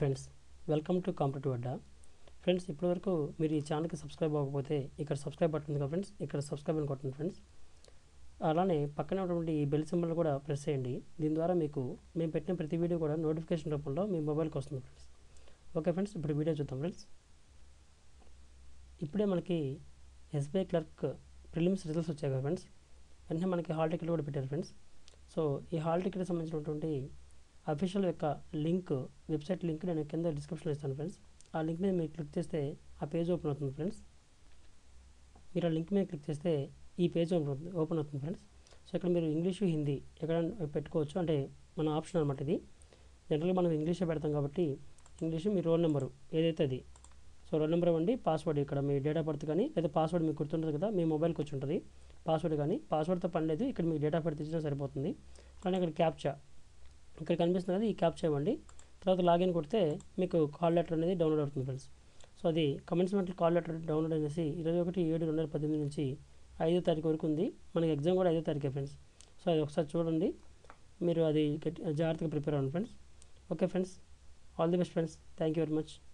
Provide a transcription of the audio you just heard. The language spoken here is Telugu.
friends welcome to competitive Adda friends ఇప్పటివరకు మీరు ఈ ఛానల్కి సబ్స్క్రైబ్ అవ్వకపోతే ఇక్కడ సబ్స్క్రైబ్ బటన్ ఉంది కదా ఫ్రెండ్స్ ఇక్కడ సబ్స్క్రైబ్ అని కొట్టండి ఫ్రెండ్స్ అలానే పక్కన ఉన్నటువంటి ఈ బెల్ సింబల్ కూడా ప్రెస్ చేయండి దీని ద్వారా మీకు మేము పెట్టిన ప్రతి వీడియో కూడా నోటిఫికేషన్ రూపంలో మీ మొబైల్కి వస్తుంది ఫ్రెండ్స్ ఓకే ఫ్రెండ్స్ ఇప్పుడు వీడియో చూద్దాం ఫ్రెండ్స్ ఇప్పుడే మనకి ఎస్బీఐ క్లర్క్ ప్రిలిమ్స్ రిజల్ట్స్ వచ్చాయి కదా ఫ్రెండ్స్ వెంటనే మనకి హాల్ టికెట్ కూడా పెట్టారు ఫ్రెండ్స్ సో ఈ హాల్ టికెట్కి సంబంధించినటువంటి అఫీషియల్ యొక్క లింక్ వెబ్సైట్ లింక్ నేను కింద డిస్క్రిప్షన్లో ఇస్తాను ఫ్రెండ్స్ ఆ లింక్ మీద మీరు క్లిక్ చేస్తే ఆ పేజ్ ఓపెన్ అవుతుంది ఫ్రెండ్స్ మీరు ఆ లింక్ మీద క్లిక్ చేస్తే ఈ పేజ్ ఓపెన్ అవుతుంది ఓపెన్ అవుతుంది ఫ్రెండ్స్ సో ఇక్కడ మీరు ఇంగ్లీషు హిందీ ఎక్కడ పెట్టుకోవచ్చు అంటే మన ఆప్షన్ అనమాట ఇది జనరల్గా మనం ఇంగ్లీషే పెడతాం కాబట్టి ఇంగ్లీషు మీ రోల్ నెంబరు ఏదైతే అది సో రోల్ నెంబర్ ఇవ్వండి పాస్వర్డ్ ఇక్కడ మీ డేట్ ఆఫ్ బర్త్ కానీ లేదా పాస్వర్డ్ మీకు గుర్తుంటుంది కదా మీ మొబైల్కి వచ్చి ఉంటుంది పాస్వర్డ్ కానీ పాస్వర్డ్తో పని లేదు ఇక్కడ మీకు డేట్ ఆఫ్ బర్త్ ఇచ్చినా సరిపోతుంది కానీ ఇక్కడ క్యాప్చా ఇక్కడ కనిపిస్తుంది కదా ఈ క్యాప్చా ఇవ్వండి తర్వాత లాగిన్ కొడితే మీకు కాల్ లెటర్ అనేది డౌన్లోడ్ అవుతుంది ఫ్రెండ్స్ సో అది కమెన్స్మెంట్ కాల్ లెటర్ డౌన్లోడ్ అనేసి ఇరవై ఒకటి ఏడు రెండు వేల పద్దెనిమిది నుంచి ఐదో తారీఖు వరకు ఉంది మనకి ఎగ్జామ్ కూడా ఐదో తారీఖే ఫ్రెండ్స్ సో అది ఒకసారి చూడండి మీరు అది గట్టి- జాగ్రత్తగా ప్రిపేర్ అవ్వండి friends okay friends all the best friends thank you very much